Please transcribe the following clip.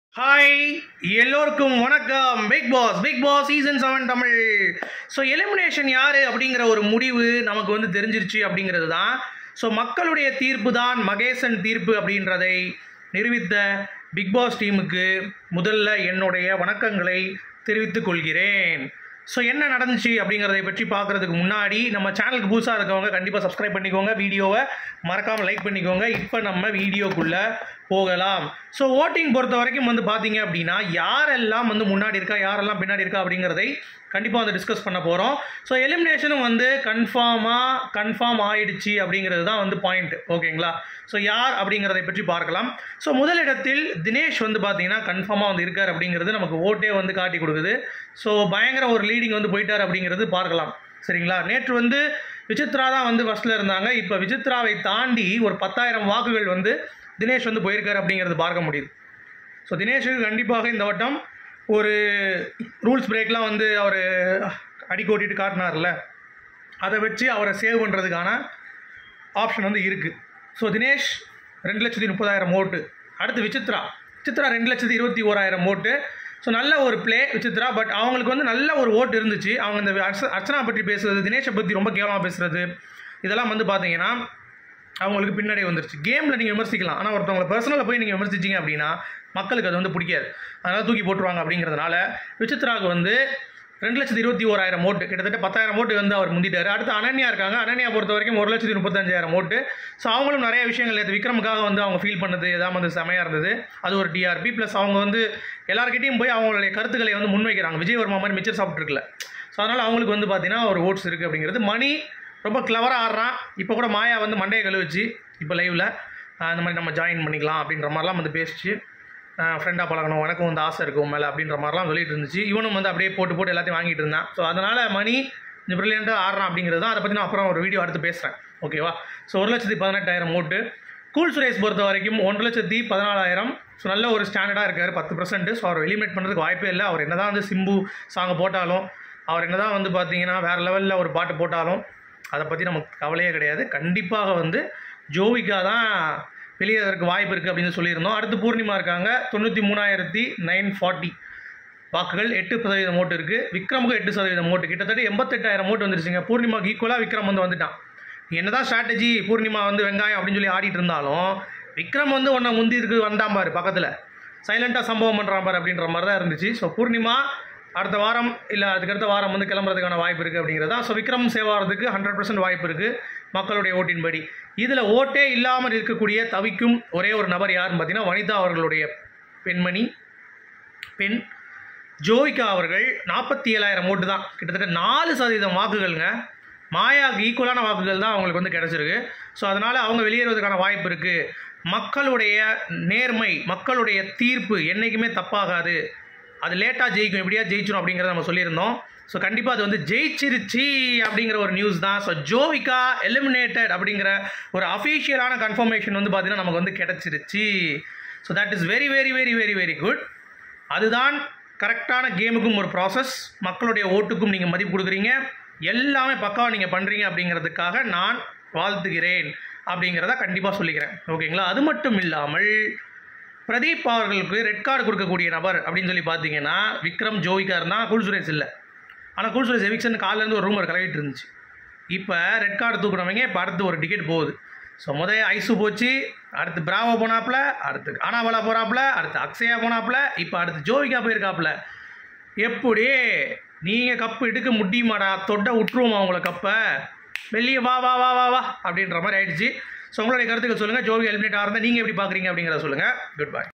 hi எல்லோருக்கும் வணக்கம் Bigg Boss Bigg Boss season seven Tamil so elimination யார் அப்படிங்கிற ஒரு முடிவு நமக்கு வந்து தெரிஞ்சிருச்சு அப்படிங்கிறது தான் ஸோ மக்களுடைய தீர்ப்பு தான் மகேசன் தீர்ப்பு அப்படின்றதை நிரூபித்த பிக் பாஸ் டீமுக்கு முதல்ல என்னுடைய வணக்கங்களை தெரிவித்துக் கொள்கிறேன் ஸோ என்ன நடந்துச்சு அப்படிங்கிறதை பற்றி பார்க்குறதுக்கு முன்னாடி நம்ம சேனலுக்கு புதுசாக இருக்கவங்க கண்டிப்பாக சப்ஸ்கிரைப் பண்ணிக்கோங்க வீடியோவை மறக்காமல் லைக் பண்ணிக்கோங்க இப்போ நம்ம வீடியோக்குள்ளே போகலாம் ஸோ ஓட்டிங் பொறுத்த வரைக்கும் வந்து பார்த்தீங்க அப்படின்னா யாரெல்லாம் வந்து முன்னாடி இருக்கா யாரெல்லாம் பின்னாடி இருக்கா அப்படிங்கிறதை கண்டிப்பாக வந்து டிஸ்கஸ் பண்ண போகிறோம் ஸோ எலிமினேஷனும் வந்து கன்ஃபார்மாக கன்ஃபார்ம் ஆயிடுச்சு அப்படிங்கிறது தான் வந்து பாயிண்ட் ஓகேங்களா ஸோ யார் அப்படிங்கிறதை பற்றி பார்க்கலாம் ஸோ முதலிடத்தில் தினேஷ் வந்து பார்த்தீங்கன்னா கன்ஃபார்மாக வந்து இருக்கார் அப்படிங்கிறது நமக்கு ஓட்டே வந்து காட்டி கொடுக்குது ஸோ பயங்கர ஒரு லீடிங் வந்து போயிட்டார் அப்படிங்கிறது பார்க்கலாம் சரிங்களா நேற்று வந்து விசித்ரா தான் வந்து ஃபஸ்ட்டில் இருந்தாங்க இப்போ விசித்ராவை தாண்டி ஒரு பத்தாயிரம் வாக்குகள் வந்து தினேஷ் வந்து போயிருக்காரு அப்படிங்கிறது பார்க்க முடியுது ஸோ தினேஷுக்கு கண்டிப்பாக இந்த வட்டம் ஒரு ரூல்ஸ் பிரேக்லாம் வந்து அவர் அடிக்கோட்டிட்டு காட்டினார்ல அதை வச்சு அவரை சேவ் பண்ணுறதுக்கான ஆப்ஷன் வந்து இருக்குது ஸோ தினேஷ் ரெண்டு லட்சத்தி முப்பதாயிரம் ஓட்டு அடுத்து விசித்ரா விசித்ரா ரெண்டு லட்சத்தி இருபத்தி ஓராயிரம் ஓட்டு ஸோ நல்ல ஒரு ப்ளே விசித்ரா பட் அவங்களுக்கு வந்து நல்ல ஒரு ஓட்டு இருந்துச்சு அவங்க இந்த அர்ச்ச- அர்ச்சனா பற்றி பேசுறது தினேஷை பற்றி ரொம்ப கேவலமாக பேசுறது இதெல்லாம் வந்து பார்த்தீங்கன்னா அவங்களுக்கு பின்னாடி வந்துருச்சு கேமில் நீங்கள் விமர்சிக்கலாம் ஆனால் ஒருத்தவங்களை பர்சனலில் போய் நீங்கள் விமர்சிச்சிங்க அப்படின்னா மக்களுக்கு அது வந்து பிடிக்காது அதனால் தூக்கி போட்டுருவாங்க அப்படிங்கிறதுனால விசித்ராவுக்கு வந்து ரெண்டு லட்சத்தி இருபத்தி ஓராயிரம் ஓட்டு கிட்டத்தட்ட பத்தாயிரம் ஓட்டு வந்து அவர் முந்திட்டார் அடுத்து அனன்யா இருக்காங்க அனன்யா பொறுத்த வரைக்கும் ஒரு லட்சத்தி முப்பத்தஞ்சாயிரம் ஓட்டு ஸோ அவங்களும் நிறைய விஷயங்கள் நேற்று விக்ரமுக்காக வந்து அவங்க ஃபீல் பண்ணது எதாவது வந்து செமையாக இருந்தது அது ஒரு டிஆர்பி ப்ளஸ் அவங்க வந்து எல்லார்கிட்டையும் போய் அவங்களுடைய கருத்துக்களை வந்து முன்வைக்கிறாங்க விஜயவர்மா மாதிரி மிச்சர் சாப்பிட்ருக்கல ஸோ அதனால் அவங்களுக்கு வந்து பார்த்தீங்கன்னா ஒரு ஓட்ஸ் இருக்குது அப்படிங்கிறது மணி ரொம்ப கிளவராக ஆடுறான் இப்போ கூட மாயா வந்து மண்டையை கழுவிச்சு இப்போ லைவில் இந்த மாதிரி நம்ம ஜாயின் பண்ணிக்கலாம் அப்படின்ற மாதிரிலாம் வந்து பேசிச்சு ஃப்ரெண்டாக பழகணும் உனக்கும் வந்து ஆசை இருக்கும் உன் மேலே அப்படின்ற மாதிரிலாம் சொல்லிட்டு இருந்துச்சு இவனும் வந்து அப்படியே போட்டு போட்டு எல்லாத்தையும் வாங்கிட்டு இருந்தான் ஸோ அதனால் மணி இந்த ப்ரில்லியண்ட்டாக ஆடுறான் அப்படிங்கிறது தான் அதை பற்றி நான் அப்புறம் ஒரு வீடியோ அடுத்து பேசுகிறேன் ஓகேவா ஸோ ஒரு லட்சத்தி பதினெட்டாயிரம் ஓட்டு கூல் சுரேஷ் பொறுத்த வரைக்கும் ஒன்று லட்சத்தி பதினாலாயிரம் ஸோ நல்ல ஒரு ஸ்டாண்டர்டாக இருக்கார் பத்து பர்சன்ட் ஸோ அவர் எலிமினேட் பண்ணுறதுக்கு வாய்ப்பே இல்லை அவர் என்னதான் வந்து சிம்பு சாங்கை போட்டாலும் அவர் என்னதான் வந்து பார்த்தீங்கன்னா வேறு லெவலில் ஒரு பாட்டு போட்டாலும் அதை பற்றி நமக்கு கவலையே கிடையாது கண்டிப்பாக வந்து ஜோவிகா தான் வெளியேறதுக்கு வாய்ப்பு இருக்குது அப்படின்னு சொல்லியிருந்தோம் அடுத்து பூர்ணிமா இருக்காங்க தொண்ணூற்றி மூணாயிரத்தி நைன் ஃபார்ட்டி வாக்குகள் எட்டு சதவீதம் ஓட்டு இருக்குது விக்ரமுக்கு எட்டு சதவீதம் ஓட்டு கிட்டத்தட்ட எண்பத்தெட்டாயிரம் ஓட்டு வந்துருச்சுங்க பூர்ணிமாக்கு ஈக்குவலாக விக்ரம் வந்து வந்துட்டான் என்னதான் ஸ்ட்ராட்டஜி பூர்ணிமா வந்து வெங்காயம் அப்படின்னு சொல்லி ஆடிட்டு இருந்தாலும் விக்ரம் வந்து உன்னை முந்தி இருக்கு வந்தான் பாரு பக்கத்தில் சைலண்ட்டாக சம்பவம் பண்ணுறான் பாரு அப்படின்ற மாதிரி தான் இருந்துச்சு ஸோ பூர்ணிமா அடுத்த வாரம் இல்லை அதுக்கடுத்த வாரம் வந்து கிளம்புறதுக்கான வாய்ப்பு இருக்குது அப்படிங்கிறது தான் ஸோ விக்ரம் சேவாகிறதுக்கு ஹண்ட்ரட் பர்சன்ட் வாய்ப்பு இருக்குது மக்களுடைய ஓட்டின்படி இதில் ஓட்டே இல்லாமல் இருக்கக்கூடிய தவிக்கும் ஒரே ஒரு நபர் யாருன்னு பார்த்தீங்கன்னா வனிதா அவர்களுடைய பெண்மணி பெண் ஜோவிகா அவர்கள் நாற்பத்தி ஏழாயிரம் ஓட்டு தான் கிட்டத்தட்ட நாலு சதவீதம் வாக்குகள்ங்க மாயாவுக்கு ஈக்குவலான வாக்குகள் தான் அவங்களுக்கு வந்து கிடச்சிருக்கு ஸோ அதனால் அவங்க வெளியேறுவதற்கான வாய்ப்பு இருக்குது மக்களுடைய நேர்மை மக்களுடைய தீர்ப்பு என்றைக்குமே தப்பாகாது அது லேட்டாக ஜெயிக்கும் எப்படியா ஜெயிச்சிடும் அப்படிங்கிறத நம்ம சொல்லியிருந்தோம் ஸோ கண்டிப்பாக அது வந்து ஜெயிச்சிருச்சு அப்படிங்கிற ஒரு நியூஸ் தான் ஸோ ஜோவிகா எலிமினேட்டட் அப்படிங்கிற ஒரு அஃபீஷியலான கன்ஃபர்மேஷன் வந்து பார்த்தீங்கன்னா நமக்கு வந்து கிடச்சிருச்சு so that is very very very very very good அதுதான் கரெக்டான கேமுக்கும் ஒரு ப்ராசஸ் மக்களுடைய ஓட்டுக்கும் நீங்கள் மதிப்பு கொடுக்குறீங்க எல்லாமே பக்காவாக நீங்கள் பண்ணுறீங்க அப்படிங்கிறதுக்காக நான் வாழ்த்துகிறேன் அப்படிங்கிறத கண்டிப்பாக சொல்லிக்கிறேன் ஓகேங்களா அது மட்டும் இல்லாமல் பிரதீப் அவர்களுக்கு ரெட் கார்டு கொடுக்கக்கூடிய நபர் அப்படின்னு சொல்லி பார்த்தீங்கன்னா விக்ரம் ஜோவிகா இருந்தால் கூல் சுரேஷ் இல்லை ஆனால் கூல் சுரேஷ் எவிக்ஷன் காலிலேருந்து ஒரு ரூமர் கிளவிட்டு இருந்துச்சு இப்போ ரெட் கார்டு தூக்குறவங்க இப்போ அடுத்து ஒரு டிக்கெட் போகுது ஸோ முதல் ஐசு போச்சு அடுத்து பிராவோ போனாப்புல அடுத்து ஆனாவலா போகிறாப்புல அடுத்து அக்ஷயா போனாப்புல இப்போ அடுத்து ஜோவிகா போயிருக்காப்புல எப்படி நீங்கள் கப்பு எடுக்க முடியுமாடா தொட்ட விட்டுருவோமா உங்களை கப்பை வெளியே வா வா வா வா வா அப்படின்ற மாதிரி ஆயிடுச்சு ஸோ உங்களுடைய கருத்துக்கள் சொல்லுங்கள் ஜோவி எலிமினேட் ஆகிறதா நீங்கள் எப்படி பார்க்குறீங்க அப்படிங்கிறத சொல்லுங்கள் குட் பை